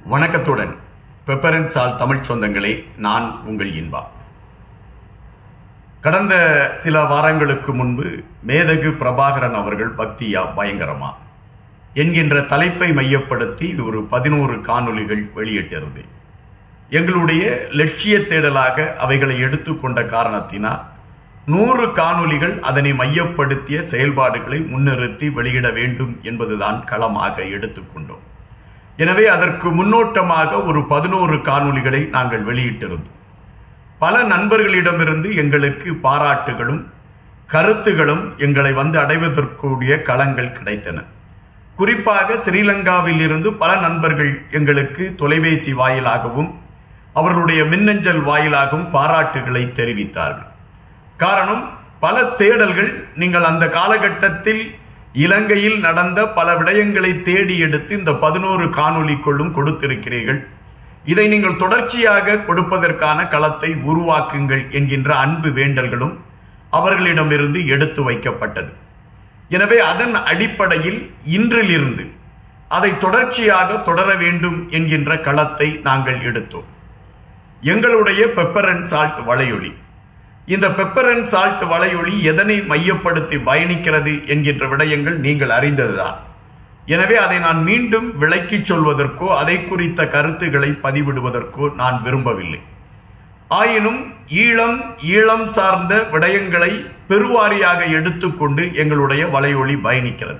வணக்கத்துடன் பெப்பரன் சால் தமிழ் சொந்தங்களே நான் உங்கள் இன்பா கடந்த சில வாரங்களுக்கு முன்பு மேதகு பிரபாகரன் அவர்கள் பக்தியா பயங்கரமா என்கின்ற தலைப்பை மையப்படுத்தி ஒரு பதினோரு காணொளிகள் வெளியிட்டிருந்தேன் எங்களுடைய லட்சிய தேடலாக அவைகளை எடுத்துக்கொண்ட காரணத்தினால் நூறு காணொளிகள் அதனை மையப்படுத்திய செயல்பாடுகளை முன்னிறுத்தி வெளியிட வேண்டும் என்பதுதான் களமாக எடுத்துக்கொண்டோம் எனவே அதற்கு முன்னோட்டமாக ஒரு பதினோரு காணொளிகளை நாங்கள் வெளியிட்டிருந்தோம் பல நண்பர்களிடமிருந்து எங்களுக்கு பாராட்டுகளும் கருத்துகளும் எங்களை வந்து அடைவதற்குரிய களங்கள் கிடைத்தன குறிப்பாக ஸ்ரீலங்காவில் இருந்து பல நண்பர்கள் எங்களுக்கு தொலைபேசி வாயிலாகவும் அவர்களுடைய மின்னஞ்சல் வாயிலாகவும் பாராட்டுகளை தெரிவித்தார்கள் காரணம் பல தேடல்கள் நீங்கள் அந்த காலகட்டத்தில் இலங்கையில் நடந்த பல விடயங்களை தேடி எடுத்து இந்த பதினோரு காணொலிக்குள்ளும் கொடுத்திருக்கிறீர்கள் இதை நீங்கள் தொடர்ச்சியாக கொடுப்பதற்கான களத்தை உருவாக்குங்கள் என்கின்ற அன்பு வேண்டல்களும் அவர்களிடமிருந்து எடுத்து வைக்கப்பட்டது எனவே அதன் அடிப்படையில் இன்றிலிருந்து அதை தொடர்ச்சியாக தொடர வேண்டும் என்கின்ற களத்தை நாங்கள் எடுத்தோம் எங்களுடைய பெப்பர் அண்ட் சால்ட் வலையொலி இந்த பெப்பர் அண்ட் சால்ட் வலையொலி எதனை மையப்படுத்தி பயணிக்கிறது என்கின்ற விடயங்கள் நீங்கள் அறிந்ததுதான் எனவே அதை நான் மீண்டும் விளக்கிச் சொல்வதற்கோ அதை குறித்த கருத்துக்களை பதிவிடுவதற்கோ நான் விரும்பவில்லை ஆயினும் ஈழம் ஈழம் சார்ந்த விடயங்களை பெருவாரியாக எடுத்துக்கொண்டு எங்களுடைய வலையொலி பயணிக்கிறது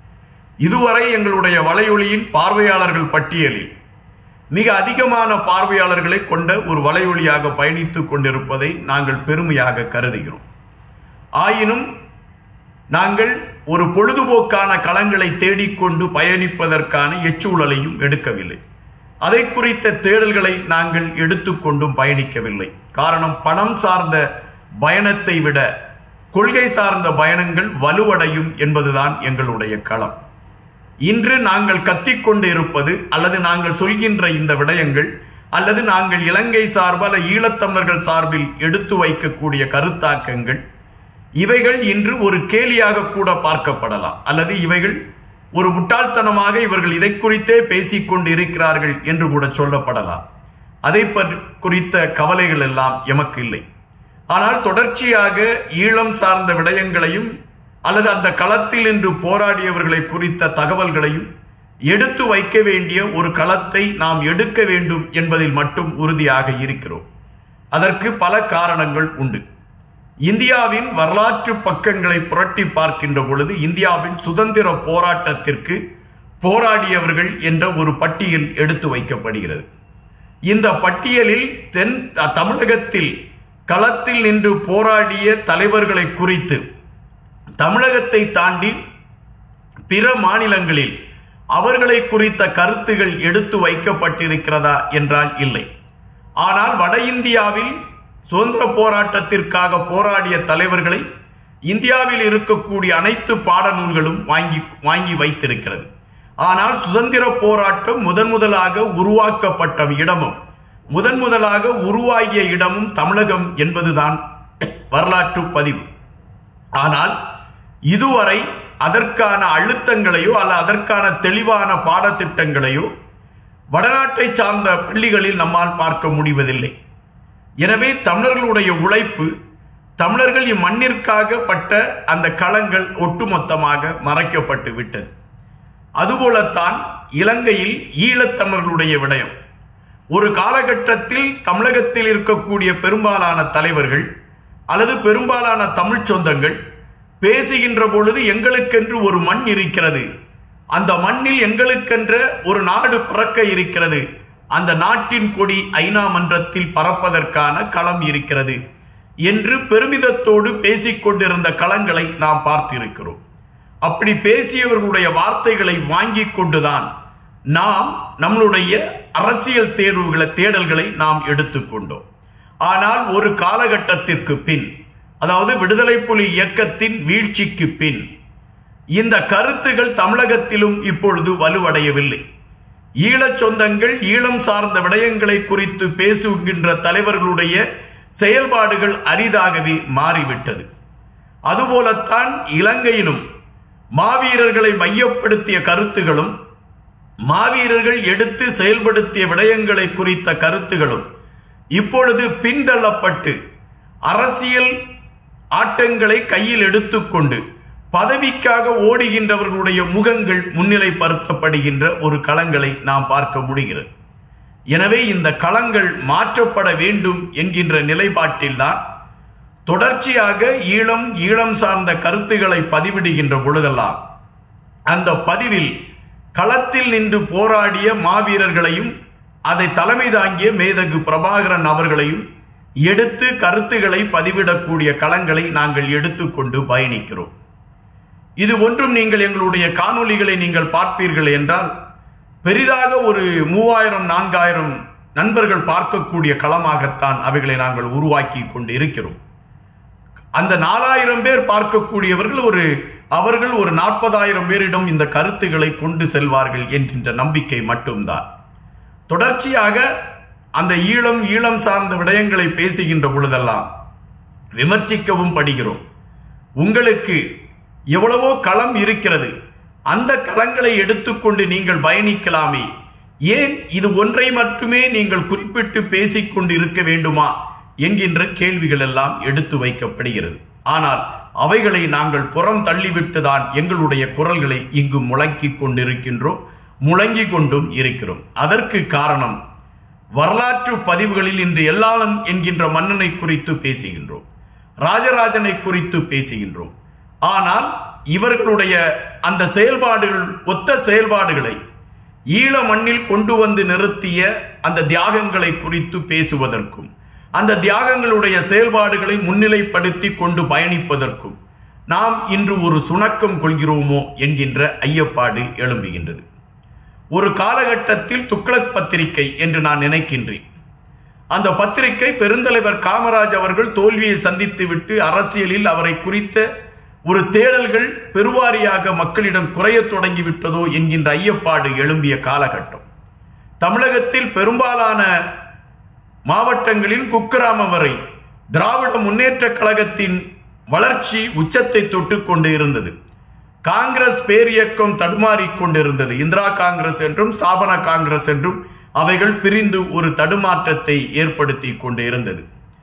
இதுவரை எங்களுடைய வலையொலியின் பார்வையாளர்கள் பட்டியலில் மிக அதிகமான பார்வையாளர்களை கொண்ட ஒரு வலையொலியாக பயணித்துக் கொண்டிருப்பதை நாங்கள் பெருமையாக கருதுகிறோம் ஆயினும் நாங்கள் ஒரு பொழுதுபோக்கான களங்களை தேடிக்கொண்டு பயணிப்பதற்கான எச்சூழலையும் எடுக்கவில்லை அதை குறித்த தேடல்களை நாங்கள் எடுத்துக்கொண்டும் பயணிக்கவில்லை காரணம் பணம் சார்ந்த பயணத்தை விட கொள்கை சார்ந்த பயணங்கள் வலுவடையும் என்பதுதான் எங்களுடைய களம் இன்று நாங்கள் கத்திக்கொண்டு இருப்பது அல்லது நாங்கள் சொல்கின்ற இந்த விடயங்கள் அல்லது நாங்கள் இலங்கை சார்பால் ஈழத்தமிழர்கள் சார்பில் எடுத்து வைக்கக்கூடிய கருத்தாக்கங்கள் இவைகள் இன்று ஒரு கேலியாக கூட பார்க்கப்படலாம் அல்லது இவைகள் ஒரு முட்டாள்தனமாக இவர்கள் இதை குறித்தே பேசிக்கொண்டு இருக்கிறார்கள் என்று கூட சொல்லப்படலாம் அதை குறித்த கவலைகள் எல்லாம் எமக்கு இல்லை ஆனால் தொடர்ச்சியாக ஈழம் சார்ந்த விடயங்களையும் அல்லது அந்த களத்தில் இன்று போராடியவர்களை குறித்த தகவல்களையும் எடுத்து வைக்க வேண்டிய ஒரு களத்தை நாம் எடுக்க வேண்டும் என்பதில் மட்டும் உறுதியாக இருக்கிறோம் அதற்கு பல காரணங்கள் உண்டு இந்தியாவின் வரலாற்று பக்கங்களை புரட்டி பார்க்கின்ற பொழுது இந்தியாவின் சுதந்திர போராட்டத்திற்கு போராடியவர்கள் என்ற ஒரு பட்டியல் எடுத்து வைக்கப்படுகிறது இந்த பட்டியலில் தென் தமிழகத்தில் களத்தில் நின்று போராடிய தலைவர்களை குறித்து தமிழகத்தை தாண்டி பிற மாநிலங்களில் அவர்களை குறித்த கருத்துகள் எடுத்து வைக்கப்பட்டிருக்கிறதா என்றால் இல்லை ஆனால் வட இந்தியாவில் சுதந்திர போராட்டத்திற்காக போராடிய தலைவர்களை இந்தியாவில் இருக்கக்கூடிய அனைத்து பாடநூல்களும் வாங்கி வாங்கி வைத்திருக்கிறது ஆனால் சுதந்திர போராட்டம் முதன் முதலாக உருவாக்கப்பட்ட இடமும் முதன் முதலாக உருவாகிய இடமும் தமிழகம் என்பதுதான் வரலாற்று பதிவு ஆனால் இதுவரை அதற்கான அழுத்தங்களையோ அல்ல அதற்கான தெளிவான பாடத்திட்டங்களையோ வடநாட்டை சார்ந்த பள்ளிகளில் நம்மால் பார்க்க முடிவதில்லை எனவே தமிழர்களுடைய உழைப்பு தமிழர்கள் இம்மண்ணிற்காக பட்ட அந்த களங்கள் ஒட்டுமொத்தமாக மறைக்கப்பட்டு விட்டது அதுபோலத்தான் இலங்கையில் ஈழத்தமிழர்களுடைய விடயம் ஒரு காலகட்டத்தில் தமிழகத்தில் இருக்கக்கூடிய பெரும்பாலான தலைவர்கள் அல்லது பெரும்பாலான தமிழ் சொந்தங்கள் பேசுகின்ற பொழுது எங்களுக்கென்று ஒரு மண் இருக்கிறது அந்த மண்ணில் எங்களுக்கென்ற ஒரு நாடு பிறக்க இருக்கிறது அந்த நாட்டின் கொடி ஐநா மன்றத்தில் பறப்பதற்கான களம் இருக்கிறது என்று பெருமிதத்தோடு பேசிக்கொண்டிருந்த களங்களை நாம் பார்த்திருக்கிறோம் அப்படி பேசியவர்களுடைய வார்த்தைகளை வாங்கி கொண்டுதான் நாம் நம்மளுடைய அரசியல் தேர்வுகளை தேடல்களை நாம் எடுத்துக்கொண்டோம் ஆனால் ஒரு காலகட்டத்திற்கு பின் அதாவது விடுதலை புலி இயக்கத்தின் வீழ்ச்சிக்கு பின் இந்த கருத்துகள் தமிழகத்திலும் இப்பொழுது வலுவடையவில்லை ஈழச் சொந்தங்கள் ஈழம் சார்ந்த விடயங்களை குறித்து பேசுகின்ற தலைவர்களுடைய செயல்பாடுகள் அரிதாகவே மாறிவிட்டது அதுபோலத்தான் இலங்கையிலும் மாவீரர்களை மையப்படுத்திய கருத்துகளும் மாவீரர்கள் எடுத்து செயல்படுத்திய விடயங்களை குறித்த கருத்துகளும் இப்பொழுது பின்தள்ளப்பட்டு அரசியல் ஆட்டங்களை கையில் எடுத்துக்கொண்டு பதவிக்காக ஓடுகின்றவர்களுடைய முகங்கள் முன்னிலைப்படுத்தப்படுகின்ற ஒரு களங்களை நாம் பார்க்க முடிகிறது எனவே இந்த களங்கள் மாற்றப்பட வேண்டும் என்கின்ற நிலைப்பாட்டில்தான் தொடர்ச்சியாக ஈழம் ஈழம் சார்ந்த கருத்துக்களை பதிவிடுகின்ற பொழுதெல்லாம் அந்த பதிவில் களத்தில் நின்று போராடிய மாவீரர்களையும் அதை தலைமை தாங்கிய மேதகு பிரபாகரன் அவர்களையும் எடுத்து கருத்துக்களை பதிவிடக்கூடிய களங்களை நாங்கள் எடுத்துக்கொண்டு பயணிக்கிறோம் இது ஒன்றும் நீங்கள் எங்களுடைய காணொளிகளை நீங்கள் பார்ப்பீர்கள் என்றால் பெரிதாக ஒரு மூவாயிரம் நான்காயிரம் நண்பர்கள் பார்க்கக்கூடிய களமாகத்தான் அவைகளை நாங்கள் உருவாக்கி கொண்டு இருக்கிறோம் அந்த நாலாயிரம் பேர் பார்க்கக்கூடியவர்கள் ஒரு அவர்கள் ஒரு நாற்பதாயிரம் பேரிடம் இந்த கருத்துக்களை கொண்டு செல்வார்கள் என்கின்ற நம்பிக்கை மட்டும்தான் தொடர்ச்சியாக அந்த ஈழம் ஈழம் சார்ந்த விடயங்களை பேசுகின்ற பொழுதெல்லாம் விமர்சிக்கவும் படுகிறோம் உங்களுக்கு எவ்வளவோ களம் இருக்கிறது அந்த களங்களை எடுத்துக்கொண்டு நீங்கள் பயணிக்கலாமே ஏன் இது ஒன்றை மட்டுமே நீங்கள் குறிப்பிட்டு பேசிக்கொண்டு இருக்க வேண்டுமா என்கின்ற கேள்விகள் எல்லாம் எடுத்து வைக்கப்படுகிறது ஆனால் அவைகளை நாங்கள் புறம் தள்ளிவிட்டுதான் எங்களுடைய குரல்களை இங்கு முழங்கிக் கொண்டிருக்கின்றோம் முழங்கிக் கொண்டும் இருக்கிறோம் அதற்கு காரணம் வரலாற்று பதிவுகளில் இன்று எல்லாளன் என்கின்ற மன்னனை குறித்து பேசுகின்றோம் ராஜராஜனை குறித்து பேசுகின்றோம் ஆனால் இவர்களுடைய அந்த செயல்பாடுகள் ஒத்த செயல்பாடுகளை ஈழ மண்ணில் கொண்டு வந்து நிறுத்திய அந்த தியாகங்களை குறித்து பேசுவதற்கும் அந்த தியாகங்களுடைய செயல்பாடுகளை முன்னிலைப்படுத்தி கொண்டு பயணிப்பதற்கும் நாம் இன்று ஒரு சுணக்கம் கொள்கிறோமோ என்கின்ற ஐயப்பாடு எழும்புகின்றது ஒரு காலகட்டத்தில் துக்ளக் பத்திரிகை என்று நான் நினைக்கின்றேன் அந்த பத்திரிகை பெருந்தலைவர் காமராஜ் அவர்கள் தோல்வியை சந்தித்துவிட்டு அரசியலில் அவரை குறித்த ஒரு தேடல்கள் பெருவாரியாக மக்களிடம் குறையத் தொடங்கிவிட்டதோ என்கின்ற ஐயப்பாடு எழும்பிய காலகட்டம் தமிழகத்தில் பெரும்பாலான மாவட்டங்களில் குக்கிராமம் வரை திராவிட முன்னேற்ற கழகத்தின் வளர்ச்சி உச்சத்தை தொட்டு கொண்டு இருந்தது காங்கிரஸ் பேரியக்கம் தடுமாறிக் கொண்டிருந்தது இந்திரா காங்கிரஸ் என்றும் ஸ்தாபன காங்கிரஸ் என்றும் அவைகள் பிரிந்து ஒரு தடுமாற்றத்தை ஏற்படுத்தி கொண்டு இருந்தது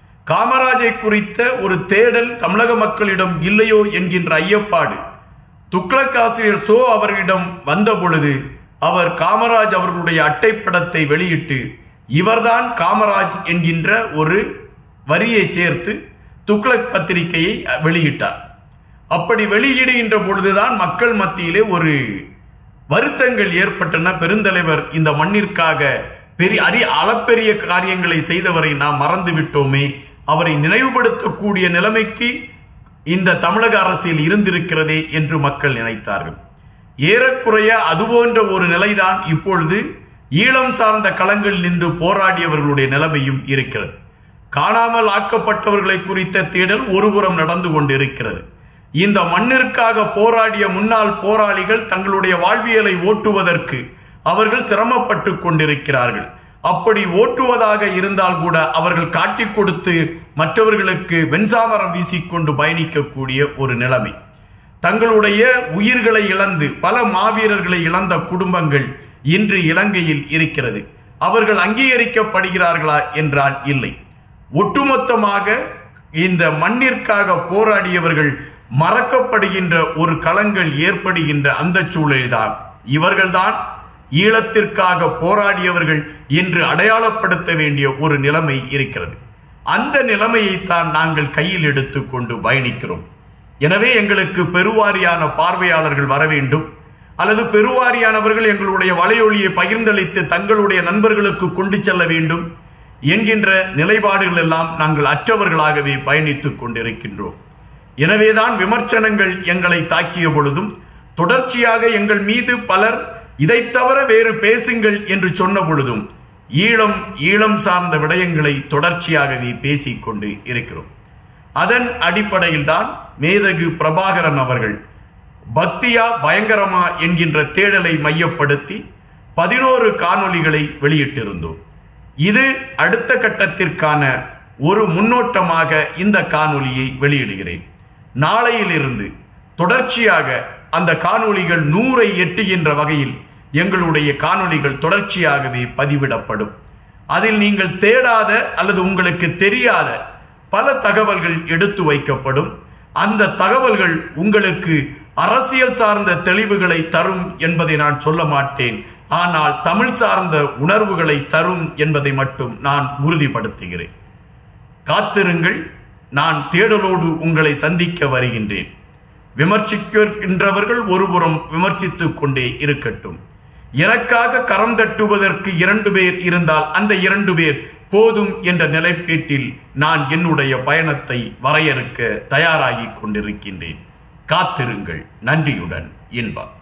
காமராஜை குறித்த ஒரு தேடல் தமிழக மக்களிடம் இல்லையோ என்கின்ற ஐயப்பாடு துக்ளக் ஆசிரியர் சோ அவர்களிடம் வந்த பொழுது அவர் காமராஜ் அவர்களுடைய அட்டைப்படத்தை வெளியிட்டு இவர்தான் காமராஜ் என்கின்ற ஒரு வரியை சேர்த்து துக்ளக் பத்திரிகையை வெளியிட்டார் அப்படி வெளியிடுகின்ற பொழுதுதான் மக்கள் மத்தியிலே ஒரு வருத்தங்கள் ஏற்பட்டன பெருந்தலைவர் இந்த மண்ணிற்காக பெரிய அரி அளப்பெரிய காரியங்களை செய்தவரை நாம் மறந்து விட்டோமே அவரை நினைவுபடுத்தக்கூடிய நிலைமைக்கு இந்த தமிழக அரசியல் இருந்திருக்கிறதே என்று மக்கள் நினைத்தார்கள் ஏறக்குறைய அதுபோன்ற ஒரு நிலைதான் இப்பொழுது ஈழம் சார்ந்த களங்கள் நின்று போராடியவர்களுடைய நிலைமையும் இருக்கிறது காணாமல் ஆக்கப்பட்டவர்களை குறித்த தேடல் ஒருபுறம் நடந்து கொண்டிருக்கிறது இந்த மண்ணிற்காக போராடிய முன்னாள் போராளிகள் தங்களுடைய வாழ்வியலை ஓட்டுவதற்கு அவர்கள் சிரமப்பட்டு கொண்டிருக்கிறார்கள் அப்படி ஓட்டுவதாக இருந்தால் கூட அவர்கள் காட்டிக் கொடுத்து மற்றவர்களுக்கு வெண்சாமரம் வீசிக்கொண்டு பயணிக்கக்கூடிய ஒரு நிலைமை தங்களுடைய உயிர்களை இழந்து பல மாவீரர்களை இழந்த குடும்பங்கள் இன்று இலங்கையில் இருக்கிறது அவர்கள் அங்கீகரிக்கப்படுகிறார்களா என்றால் இல்லை ஒட்டுமொத்தமாக இந்த மண்ணிற்காக போராடியவர்கள் மறக்கப்படுகின்ற ஒரு களங்கள் ஏற்படுகின்ற அந்த சூழலில்தான் இவர்கள்தான் ஈழத்திற்காக போராடியவர்கள் என்று அடையாளப்படுத்த வேண்டிய ஒரு நிலைமை இருக்கிறது அந்த நிலைமையைத்தான் நாங்கள் கையில் எடுத்துக்கொண்டு பயணிக்கிறோம் எனவே எங்களுக்கு பெருவாரியான பார்வையாளர்கள் வர வேண்டும் அல்லது பெருவாரியானவர்கள் எங்களுடைய வலையொலியை பகிர்ந்தளித்து தங்களுடைய நண்பர்களுக்கு கொண்டு செல்ல வேண்டும் என்கின்ற நிலைப்பாடுகள் எல்லாம் நாங்கள் அற்றவர்களாகவே பயணித்துக் கொண்டிருக்கின்றோம் எனவேதான் விமர்சனங்கள் எங்களை தாக்கிய பொழுதும் தொடர்ச்சியாக எங்கள் மீது பலர் இதை தவிர வேறு பேசுங்கள் என்று சொன்ன பொழுதும் ஈழம் ஈழம் சார்ந்த விடயங்களை தொடர்ச்சியாகவே பேசிக்கொண்டு இருக்கிறோம் அதன் அடிப்படையில் தான் மேதகு பிரபாகரன் அவர்கள் பக்தியா பயங்கரமா என்கின்ற தேடலை மையப்படுத்தி பதினோரு காணொளிகளை வெளியிட்டிருந்தோம் இது அடுத்த கட்டத்திற்கான ஒரு முன்னோட்டமாக இந்த காணொளியை வெளியிடுகிறேன் நாளையிலிருந்து தொடர்ச்சியாக அந்த காணொளிகள் நூறை எட்டுகின்ற வகையில் எங்களுடைய காணொளிகள் தொடர்ச்சியாகவே பதிவிடப்படும் அதில் நீங்கள் தேடாத அல்லது உங்களுக்கு தெரியாத பல தகவல்கள் எடுத்து வைக்கப்படும் அந்த தகவல்கள் உங்களுக்கு அரசியல் சார்ந்த தெளிவுகளை தரும் என்பதை நான் சொல்ல மாட்டேன் ஆனால் தமிழ் சார்ந்த உணர்வுகளை தரும் என்பதை மட்டும் நான் உறுதிப்படுத்துகிறேன் காத்திருங்கள் நான் தேடலோடு உங்களை சந்திக்க வருகின்றேன் விமர்சிக்கின்றவர்கள் ஒருபுறம் விமர்சித்துக் கொண்டே இருக்கட்டும் எனக்காக கரம் தட்டுவதற்கு இரண்டு பேர் இருந்தால் அந்த இரண்டு பேர் போதும் என்ற நிலைப்பேட்டில் நான் என்னுடைய பயணத்தை வரையறுக்க தயாராகிக் கொண்டிருக்கின்றேன் காத்திருங்கள் நன்றியுடன் இன்பம்